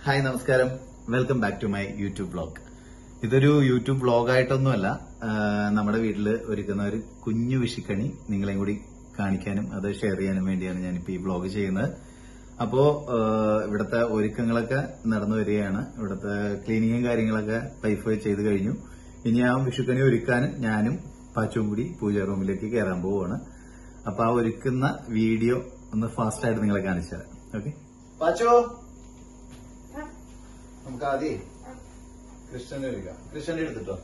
Hi നമസ്കാരം welcome back to my YouTube vlog ഇതൊരു YouTube വ്ളോഗായിട്ടൊന്നുമല്ല ആഹ് നമ്മുടെ വീട്ടിൽ ഒരുക്കുന്ന ഒരു കുഞ്ഞു വിഷിക്കണി നിങ്ങളെയും കൂടി കാണിക്കാനും അത് ഷെയർ ചെയ്യാനും വേണ്ടിയാണ് ഞാനിപ്പോ ഈ വ്ളോഗ് ചെയ്യുന്നത് അപ്പോ ആഹ് ഇവിടുത്തെ ഒരുക്കങ്ങളൊക്കെ നടന്നു വരികയാണ് ഇവിടുത്തെ ക്ലീനിങ്ങും കാര്യങ്ങളൊക്കെ വൈഫ് ചെയ്ത് കഴിഞ്ഞു ഇനി ആ വിഷുക്കണി ഒരുക്കാൻ ഞാനും പാച്ചും കൂടി പൂജാ റൂമിലേക്ക് കയറാൻ പോവുകയാണ് അപ്പൊ ആ ഒരുക്കുന്ന വീഡിയോ ഒന്ന് ഫാസ്റ്റ് ആയിട്ട് നിങ്ങളെ കാണിച്ചു തരാം ഓക്കെ പാച്ചോ നമുക്ക് ആദ്യം കൃഷ്ണനെ ഒരുക്കാം കൃഷ്ണനെ എടുത്തിട്ടോ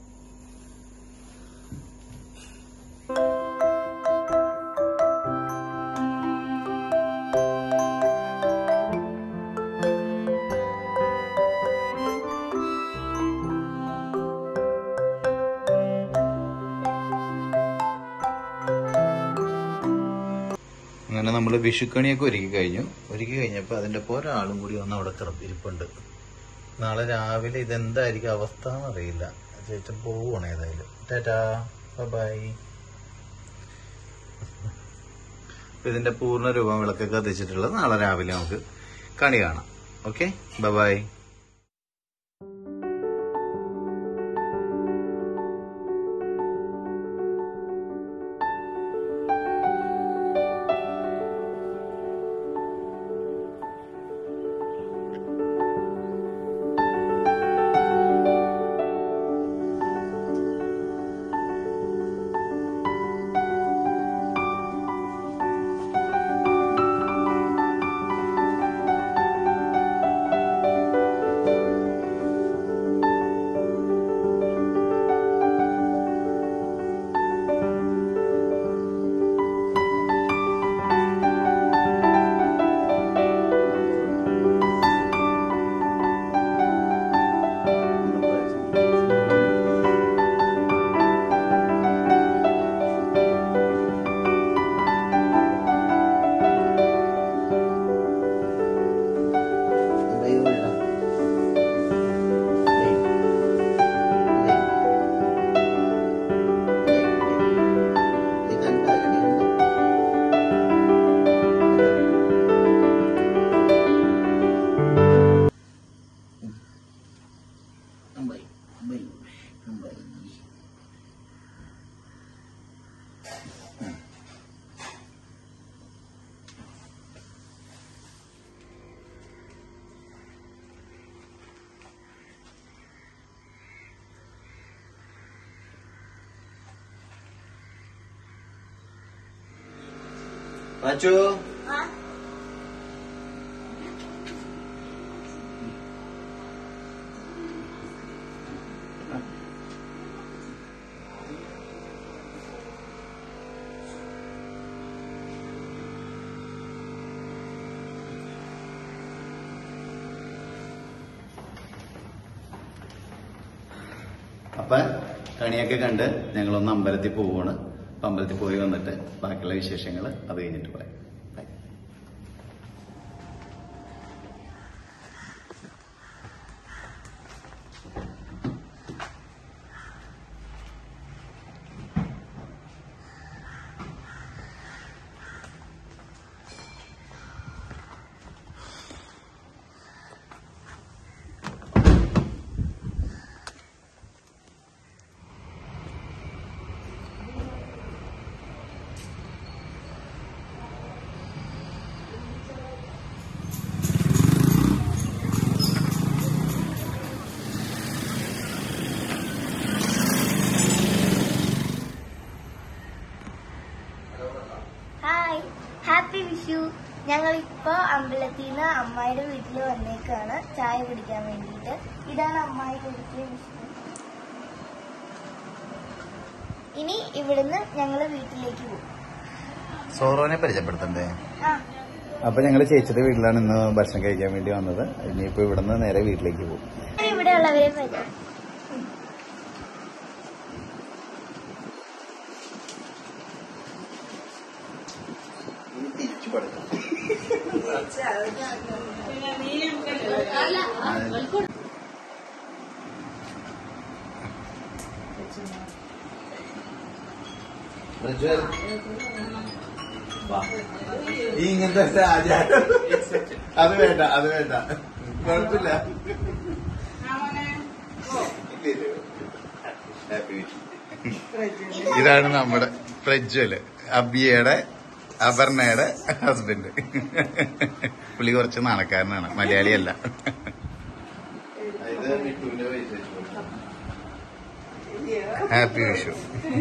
അങ്ങനെ നമ്മൾ വിഷുക്കണിയൊക്കെ ഒരുക്കി കഴിഞ്ഞു ഒരുക്കി കഴിഞ്ഞപ്പോൾ അതിന്റെ ഒപ്പം ഒരാളും കൂടി വന്ന് അവിടെ കിടപ്പ് ഇരിപ്പുണ്ട് നാളെ രാവിലെ ഇതെന്തായിരിക്കും അവസ്ഥ എന്നറിയില്ല ചേച്ചൻ പോവുകയാണ് ഏതായാലും ടാറ്റാ ബൈ ഇതിന്റെ പൂർണ്ണ രൂപം വിളക്കൊക്കെ കത്തിച്ചിട്ടുള്ളത് നാളെ രാവിലെ നമുക്ക് കണി കാണാം ഓക്കെ ബൈ പാച്ചു അപ്പൊ കണിയൊക്കെ കണ്ട് ഞങ്ങളൊന്ന് അമ്പലത്തിൽ പോവുകയാണ് അപ്പൊ അമ്പലത്തിൽ പോയി വന്നിട്ട് ബാക്കിയുള്ള വിശേഷങ്ങൾ അത് കഴിഞ്ഞിട്ട് പറയാം ബൈ. ഹായ് ഹാപ്പി വിഷു ഞങ്ങൾ ഇപ്പോ അമ്പലത്തിൽ നിന്ന് അമ്മായിയുടെ വീട്ടിൽ വന്നേക്കാണ് ചായ കുടിക്കാൻ വേണ്ടിയിട്ട് ഇതാണ് അമ്മായി കുടിക്കിയ വിഷു ഇനി ഇവിടുന്ന് ഞങ്ങൾ വീട്ടിലേക്ക് പോകും സോറോനെ പരിചയപ്പെടുത്തണ്ടേ ആ അപ്പൊ ഞങ്ങള് ചേച്ചിയുടെ വീട്ടിലാണ് ഇന്ന് ഭക്ഷണം കഴിക്കാൻ വേണ്ടി വന്നത് ഇനിയിപ്പോ ഇവിടുന്ന് നേരെ വീട്ടിലേക്ക് പോകും ഞാൻ ഇവിടെ ഉള്ളവരെ പറ്റും ഈ ഇങ്ങനത്തെ ആചാരം അത് വേണ്ട അത് വേണ്ട കുഴപ്പമില്ല ആ മോനെ ഓ ഹാപ്പി ഇതാണ് നമ്മുടെ പ്രജ്വല് അബിയയുടെ അപർണയുടെ ഹസ്ബൻഡ് പുള്ളി കുറച്ച് നാണക്കാരനാണ് മലയാളിയല്ല ഹാപ്പി വിഷു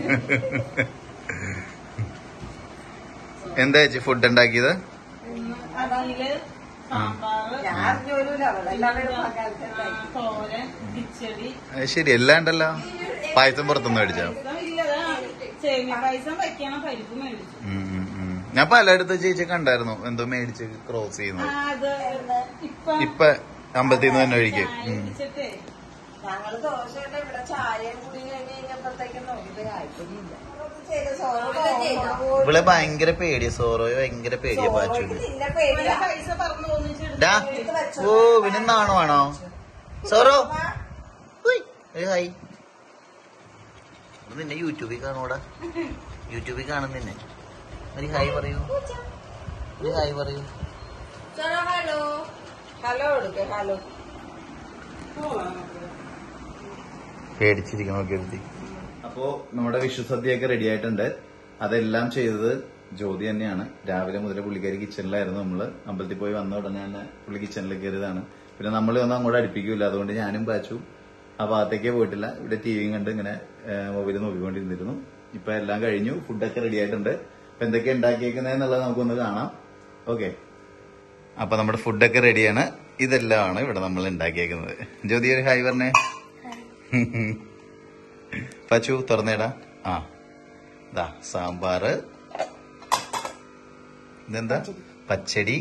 എന്താ ചേച്ചി ഫുഡ് ഉണ്ടാക്കിയത് ഇന്ന് അവിയല് സാമ്പാറ് ഞാൻ ജോലിയില്ല അവിടെ എല്ലാവരും ആ, പകർത്തുണ്ടായി തോരൻ കിച്ചടി അത് ശരി എല്ലാം ഉണ്ടല്ലോ പായസം പുറത്തുനിന്ന് മേടിച്ചോ പായസം ഇല്ലതാ സേമിയ പായസം വയ്ക്കണം പരിപ്പ് മേടിച്ചു ഉം, ഉം, ഉം. ഞാൻ പലയിടത്ത് ചേച്ചി കണ്ടായിരുന്നു എന്തോ മേടിച്ച് ക്രോസ് ആ, ചെയ്യുന്നത് അത് ഇപ്പൊ ഇപ്പൊ അമ്പലത്തിൽ നിന്ന് തന്നെ ഒഴിക്കും ചായ കുടിച്ചിട്ടേ ഞങ്ങള് ദോശയുടെ ഇവിടെ ചായയും കൂടി കഴിഞ്ഞ് കഴിഞ്ഞപ്പോഴത്തേക്കും നോക്കിയിട്ട് കായ്ക്കുന്നില്ല ചെയ്ത് സോറ ഇവളെ ഭയങ്കര പേടിയ സോറോയോ ഭയങ്കര പേടിയ പാച്ചു നിന്നെ ഇവരെ പേടിയാ പൈസ പറഞ്ഞു തോന്നിച്ചെടുത്ത് ഡാ ഓ പിന്നെ നാണോ ആണോ സോറോ ഉയ്, ഏയ് ഹായ് ഇത് നിന്നെ യൂട്യൂബിൽ കാണൂടാ യൂട്യൂബിൽ കാണും നിന്നെ ഒരു ഹായ് പറയൂ ഒരു ഹായ് പറയൂ ഹലോ ഹലോ എടുക്ക ഹലോ പേടിച്ചിരിക്കണം നോക്കി അപ്പോ നമ്മുടെ വിഷുസദ്യയൊക്കെ റെഡി ആയിട്ടുണ്ട് അതെല്ലാം ചെയ്തത് ജ്യോതി തന്നെയാണ് രാവിലെ മുതൽ പുള്ളിക്കാരി കിച്ചണിലായിരുന്നു നമ്മള് അമ്പലത്തിൽ പോയി വന്ന ഉടനെ തന്നെ പുള്ളി കിച്ചണിൽ കയറിയതാണ് പിന്നെ നമ്മൾ ഒന്നും അങ്ങോട്ട് അടുപ്പിക്കൂല അതുകൊണ്ട് ഞാനും പാച്ചു ആ ഭാഗത്തേക്കേ പോയിട്ടില്ല ഇവിടെ ടിവിയും കണ്ട് ഇങ്ങനെ മൊബൈൽ നോക്കിക്കൊണ്ടിരുന്നിരുന്നു ഇപ്പൊ എല്ലാം കഴിഞ്ഞു ഫുഡൊക്കെ റെഡി ആയിട്ടുണ്ട് അപ്പൊ എന്തൊക്കെ ഉണ്ടാക്കിയേക്കുന്നതെന്നുള്ളത് നമുക്കൊന്ന് കാണാം ഓക്കെ അപ്പൊ നമ്മുടെ ഫുഡൊക്കെ റെഡിയാണ് ഇതെല്ലാമാണ് ഇവിടെ നമ്മൾ ഉണ്ടാക്കിയേക്കുന്നത് ജ്യോതി ഒരു ഹായ് പറഞ്ഞേ പച്ചു തുറന്നേടാ ആ ദാ സാമ്പാറ് ഇതെന്താ പച്ചടി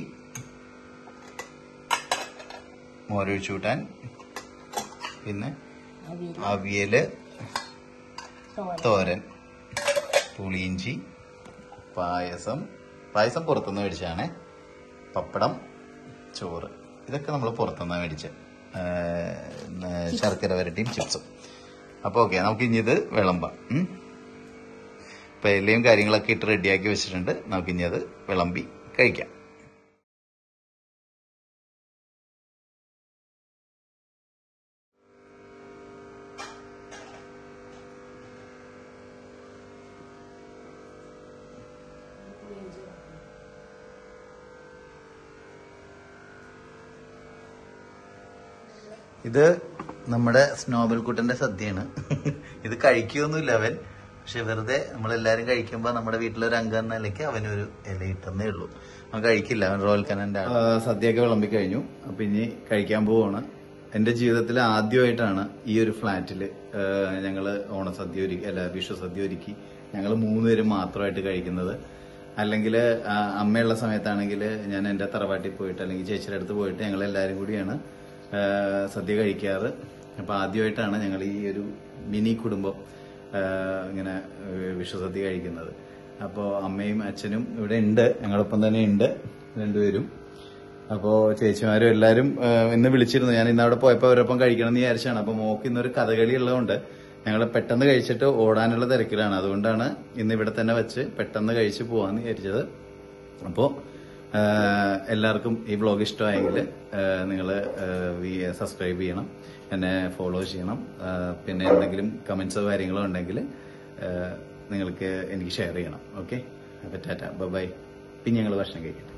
മോരൊഴിച്ചു കൂട്ടാൻ പിന്നെ അവിയല് തോരൻ പുളിയിഞ്ചി പായസം പായസം പുറത്തുനിന്ന് മേടിച്ചാണേ പപ്പടം ചോറ് ഇതൊക്കെ നമ്മൾ പുറത്തുനിന്ന് മേടിച്ച ശർക്കര വരട്ടിയും ചിപ്സും അപ്പൊ ഓക്കെ നമുക്ക് ഇനി ഇത് വിളമ്പാം ഉം. ഇപ്പൊ ഇലയും കാര്യങ്ങളൊക്കെ ഇട്ട് റെഡിയാക്കി വെച്ചിട്ടുണ്ട് നമുക്ക് ഇനി അത് വിളമ്പി കഴിക്കാം ഇത് നമ്മുടെ സ്നോബൽ കുട്ടന്റെ സദ്യയാണ് ഇത് കഴിക്കുകയൊന്നുമില്ല അവൻ പക്ഷെ വെറുതെ നമ്മളെല്ലാരും കഴിക്കുമ്പോ നമ്മുടെ വീട്ടിലൊരു അംഗം എന്ന നിലയ്ക്ക് അവനൊരു ഇല ഇട്ടെന്നേ ഉള്ളൂ അവൻ കഴിക്കില്ല അവൻ റോയൽ കനന്റെ സദ്യയൊക്കെ വിളമ്പി കഴിഞ്ഞു അപ്പൊ ഇനി കഴിക്കാൻ പോവാണ് എന്റെ ജീവിതത്തിൽ ആദ്യമായിട്ടാണ് ഈ ഒരു ഫ്ലാറ്റില് ഞങ്ങള് ഓണസദ്യ ഒരുക്കി അല്ല വിഷു സദ്യ ഒരുക്കി ഞങ്ങൾ മൂന്നുപേരും മാത്രമായിട്ട് കഴിക്കുന്നത് അല്ലെങ്കിൽ അമ്മയുള്ള സമയത്താണെങ്കിൽ ഞാൻ എന്റെ തറവാട്ടിൽ പോയിട്ട് അല്ലെങ്കിൽ ചേച്ചിയുടെ അടുത്ത് പോയിട്ട് ഞങ്ങൾ എല്ലാവരും കൂടിയാണ് ആ, സദ്യ കഴിക്കാറ് അപ്പൊ ആദ്യമായിട്ടാണ് ഞങ്ങൾ ഈ ഒരു മിനി കുടുംബം ആ, ഇങ്ങനെ ആ, വിഷുസദ്യ കഴിക്കുന്നത് അപ്പോൾ അമ്മയും അച്ഛനും ഇവിടെ ഉണ്ട് ഞങ്ങളൊപ്പം തന്നെ ഉണ്ട് രണ്ടുപേരും അപ്പോൾ ചേച്ചിമാരും എല്ലാവരും ആ, ഇന്ന് വിളിച്ചിരുന്നു ഞാൻ ഇന്ന് അവിടെ പോയപ്പോൾ അവരൊപ്പം കഴിക്കണം എന്ന് വിചാരിച്ചാണ് അപ്പോൾ മോക്ക് ഇന്നൊരു കഥകളി ഉള്ളതുകൊണ്ട് ഞങ്ങൾ പെട്ടെന്ന് കഴിച്ചിട്ട് ഓടാനുള്ള തിരക്കിലാണ് അതുകൊണ്ടാണ് ഇന്ന് ഇവിടെ തന്നെ വെച്ച് പെട്ടെന്ന് കഴിച്ച് പോവാന്ന് വിചാരിച്ചത് അപ്പോൾ എല്ലാവർക്കും ഈ വ്ളോഗ് ഇഷ്ടമായെങ്കിൽ നിങ്ങൾ സബ്സ്ക്രൈബ് ചെയ്യണം എന്നെ ഫോളോ ചെയ്യണം ആ, പിന്നെ എന്തെങ്കിലും കമന്റ്സോ കാര്യങ്ങളോ ഉണ്ടെങ്കിൽ നിങ്ങൾക്ക് എനിക്ക് ഷെയർ ചെയ്യണം ഓക്കെ അപ്പോൾ ടാറ്റ ബൈ പിന്നെ ഞങ്ങൾ ഭക്ഷണം കഴിക്കട്ടെ